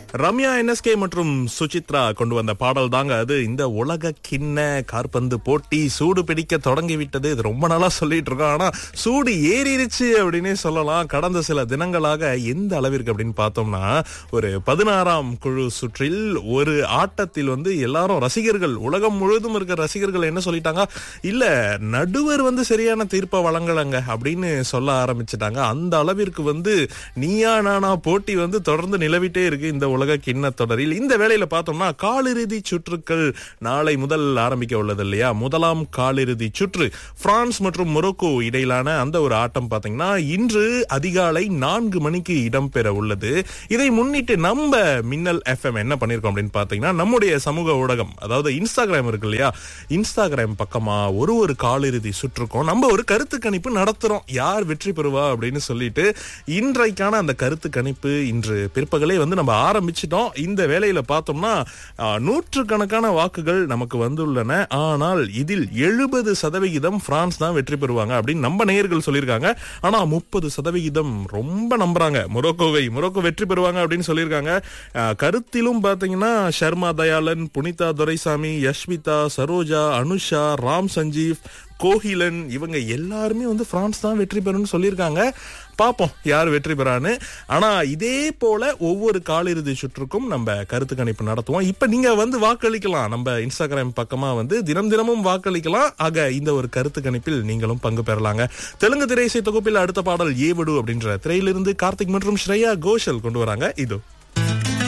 Ramya NSK மற்றும் சுசித்ரா கொண்டு வந்த பாடல் தாங்க அது இந்த உலக கிண்ண கார்பந்து போட்டி சூடு பிடிக்க தொடங்கி விட்டது இது ரொம்ப நாளா சொல்லிட்டு இருக்கோம் ஆனா சூடு ஏறிடுச்சு அப்படின்னே சொல்லலாம் கடந்த சில தினங்களாக எந்த அளவிற்கு அப்படின்னு பார்த்தோம்னா ஒரு பதினாறாம் குழு சுற்றில் ஒரு ஆட்டத்தில் வந்து எல்லாரும் ரசிகர்கள் உலகம் முழுவதும் இருக்கிற ரசிகர்கள் என்ன சொல்லிட்டாங்க இல்ல நடுவர் வந்து சரியான தீர்ப்பை வழங்கலங்க அப்படின்னு சொல்ல ஆரம்பிச்சிட்டாங்க அந்த அளவிற்கு வந்து நீயா நானா போட்டி வந்து தொடர்ந்து நிலவிட்டே இருக்கு இந்த உலக கிண்ண தொடரில் இந்த வேளையில பார்த்தோம்னா காலிறுதி சுற்றுக்கள் நாளை முதல் ஆரம்பிக்க உள்ளது இல்லையா முதலாம் காலிறுதி சுற்று பிரான்ஸ் மற்றும் மொரோக்கோ இடையிலான அந்த ஒரு ஆட்டம் பாத்தீங்கன்னா இன்று அதிகாலை நான்கு மணிக்கு இடம்பெற உள்ளது இதை முன்னிட்டு நம்ம மின்னல் எஃப்எம் என்ன பண்ணிருக்கோம் அப்படின்னு பாத்தீங்கன்னா நம்முடைய சமூக ஊடகம் அதாவது இன்ஸ்டாகிராம் இருக்கு இல்லையா இன்ஸ்டாகிராம் பக்கமா ஒரு ஒரு காலிறுதி சுற்றுக்கும் நம்ம ஒரு கருத்து கணிப்பு நடத்துறோம் யார் வெற்றி பெறுவா அப்படின்னு சொல்லிட்டு இன்றைக்கான அந்த கருத்து கணிப்பு இன்று பிற்பகலே வந்து நம்ம ஆரம்பிச்சிட்டோம் இந்த வேலையில பார்த்தோம்னா ஆஹ், நூற்றுக்கணக்கான வாக்குகள் நமக்கு வந்துள்ளன ஆனால் இதில் எழுபது சதவிகிதம் பிரான்ஸ் தான் வெற்றி பெறுவாங்க அப்படின்னு நம்ம நேயர்கள் சொல்லியிருக்காங்க ஆனா முப்பது சதவிகிதம் ரொம்ப நம்புறாங்க மொரோக்கோவை மொரோக்கோ வெற்றி பெறுவாங்க அப்படின்னு சொல்லியிருக்காங்க ஆஹ், கருத்திலும் பாத்தீங்கன்னா ஷர்மா தயாளன் புனிதா துரைசாமி யஷ்விதா சரோஜா அனுஷா ராம் சஞ்சீவ் கோகிலன் இவங்க எல்லாருமே வந்து பிரான்ஸ் தான் வெற்றி பெறும்னு சொல்லியிருக்காங்க பார்ப்போம் யார் வெற்றி பெறான்னு ஆனா இதே போல ஒவ்வொரு காலிறுதி சுற்றுக்கும் நம்ம கருத்து கணிப்பு நடத்துவோம் இப்ப நீங்க வந்து வாக்களிக்கலாம் நம்ம இன்ஸ்டாகிராம் பக்கமா வந்து தினம் தினமும் வாக்களிக்கலாம் ஆக இந்த ஒரு கருத்து கணிப்பில் நீங்களும் பங்கு பெறலாங்க தெலுங்கு திரைசை தொகுப்பில் அடுத்த பாடல் ஏவடு அப்படின்ற திரையிலிருந்து கார்த்திக் மற்றும் ஸ்ரேயா கோஷல் கொண்டு வராங்க இதோ